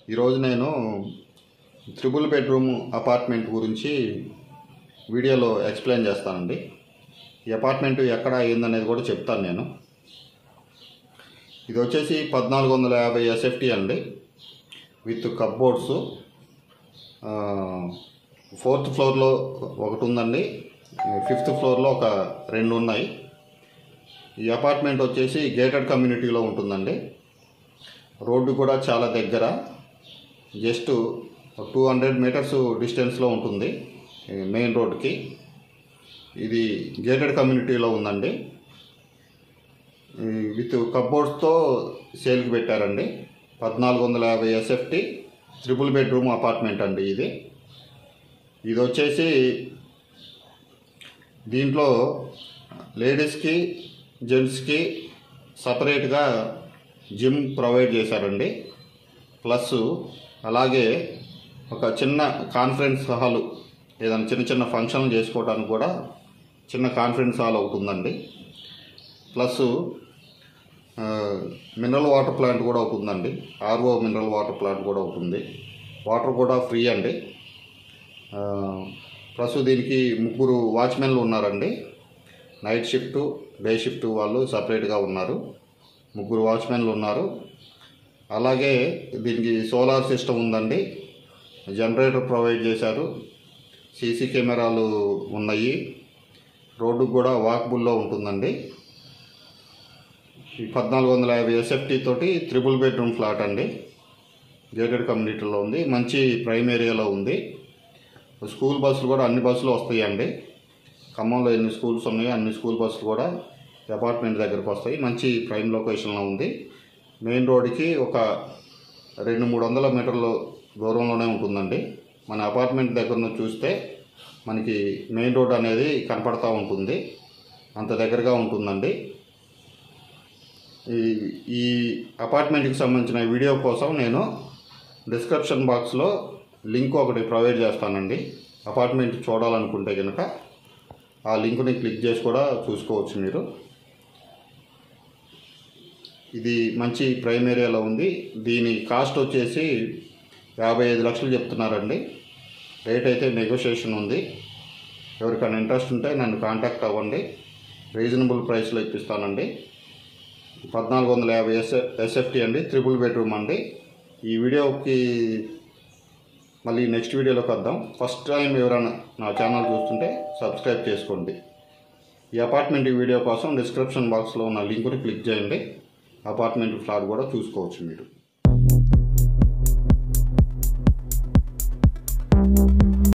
ఈరోజు నేను triple bedroom apartment గురించి వీడియోలో ఎక్స్ప్లెయిన్ చేస్తానండి ఈ అపార్ట్మెంట్ ఎక్కడ అయిందనేది కూడా చెప్తాను నేను ఇది వచ్చేసి పద్నాలుగు వందల యాభై ఎస్ఎఫ్టీ అండి విత్ కప్బోర్డ్స్ ఫోర్త్ ఫ్లోర్లో ఒకటి ఉందండి ఫిఫ్త్ ఫ్లోర్లో ఒక రెండు ఉన్నాయి ఈ అపార్ట్మెంట్ వచ్చేసి గేటెడ్ కమ్యూనిటీలో ఉంటుందండి రోడ్డు కూడా చాలా దగ్గర జస్ట్ టూ హండ్రెడ్ మీటర్స్ డిస్టెన్స్లో ఉంటుంది ఈ మెయిన్ రోడ్కి ఇది గేటెడ్ కమ్యూనిటీలో ఉందండి ఈ విత్ కప్బోర్డ్స్తో సేల్కి పెట్టారండి పద్నాలుగు వందల యాభై ఎస్ఎఫ్టీ త్రిపుల్ బెడ్రూమ్ అపార్ట్మెంట్ అండి ఇది ఇది వచ్చేసి దీంట్లో లేడీస్కి జెంట్స్కి సపరేట్గా జిమ్ ప్రొవైడ్ చేశారండి ప్లస్ అలాగే ఒక చిన్న కాన్ఫరెన్స్ హాలు ఏదైనా చిన్న చిన్న ఫంక్షన్లు చేసుకోవడానికి కూడా చిన్న కాన్ఫరెన్స్ హాల్ ఒకటి ఉందండి ప్లస్ మినరల్ వాటర్ ప్లాంట్ కూడా ఒకటి ఉందండి ఆర్ఓ మినరల్ వాటర్ ప్లాంట్ కూడా ఒకటి ఉంది వాటర్ కూడా ఫ్రీ అండి ఆ, ప్లస్ దీనికి ముగ్గురు వాచ్మెన్లు ఉన్నారండి నైట్ షిఫ్ట్ డే షిఫ్ట్ వాళ్ళు సపరేట్గా ఉన్నారు ముగ్గురు వాచ్మెన్లు ఉన్నారు అలాగే దీనికి సోలార్ సిస్టమ్ ఉందండి జనరేటర్ ప్రొవైడ్ చేశారు సీసీ కెమెరాలు ఉన్నాయి రోడ్డు కూడా వాకబుల్లో ఉంటుందండి ఈ పద్నాలుగు వందల యాభై ఎస్ఎఫ్టీ తోటి త్రిబుల్ బెడ్రూమ్ ఫ్లాట్ అండి గేటెడ్ కమ్యూనిటీలో ఉంది మంచి ప్రైమ్ ఏరియాలో ఉంది స్కూల్ బస్సులు కూడా అన్ని బస్సులు వస్తాయండి ఖమ్మంలో ఎన్ని స్కూల్స్ ఉన్నాయో అన్ని స్కూల్ బస్సులు కూడా అపార్ట్మెంట్ దగ్గరకు వస్తాయి మంచి ప్రైమ్ లొకేషన్లో ఉంది మెయిన్ రోడ్కి ఒక రెండు మూడు వందల మీటర్ల దూరంలోనే ఉంటుందండి మన అపార్ట్మెంట్ దగ్గర నుంచి చూస్తే మనకి మెయిన్ రోడ్ అనేది కనపడతా ఉంటుంది అంత దగ్గరగా ఉంటుందండి ఈ ఈ అపార్ట్మెంట్కి సంబంధించిన వీడియో కోసం నేను డిస్క్రిప్షన్ బాక్స్లో లింక్ ఒకటి ప్రొవైడ్ చేస్తానండి అపార్ట్మెంట్ చూడాలనుకుంటే కనుక ఆ లింక్ని క్లిక్ చేసి కూడా చూసుకోవచ్చు మీరు ఇది మంచి ప్రైమ్ ఏరియాలో ఉంది దీని కాస్ట్ వచ్చేసి యాభై ఐదు లక్షలు చెప్తున్నారండి రేట్ అయితే నెగోషియేషన్ ఉంది ఎవరికైనా ఇంట్రెస్ట్ ఉంటే నన్ను కాంటాక్ట్ అవ్వండి రీజనబుల్ ప్రైస్లో ఇప్పిస్తానండి పద్నాలుగు వందల యాభై ఎస్ ఎస్ఎఫ్టీ అండి త్రిపుల్ బెడ్రూమ్ అండి ఈ వీడియోకి మళ్ళీ నెక్స్ట్ వీడియోలోకి వద్దాం ఫస్ట్ టైం ఎవరైనా నా ఛానల్ చూస్తుంటే సబ్స్క్రైబ్ చేసుకోండి ఈ అపార్ట్మెంట్ వీడియో కోసం డిస్క్రిప్షన్ బాక్స్లో ఉన్న లింకుని క్లిక్ చేయండి అపార్ట్మెంట్ ఫ్లాట్ కూడా చూసుకోవచ్చు మీరు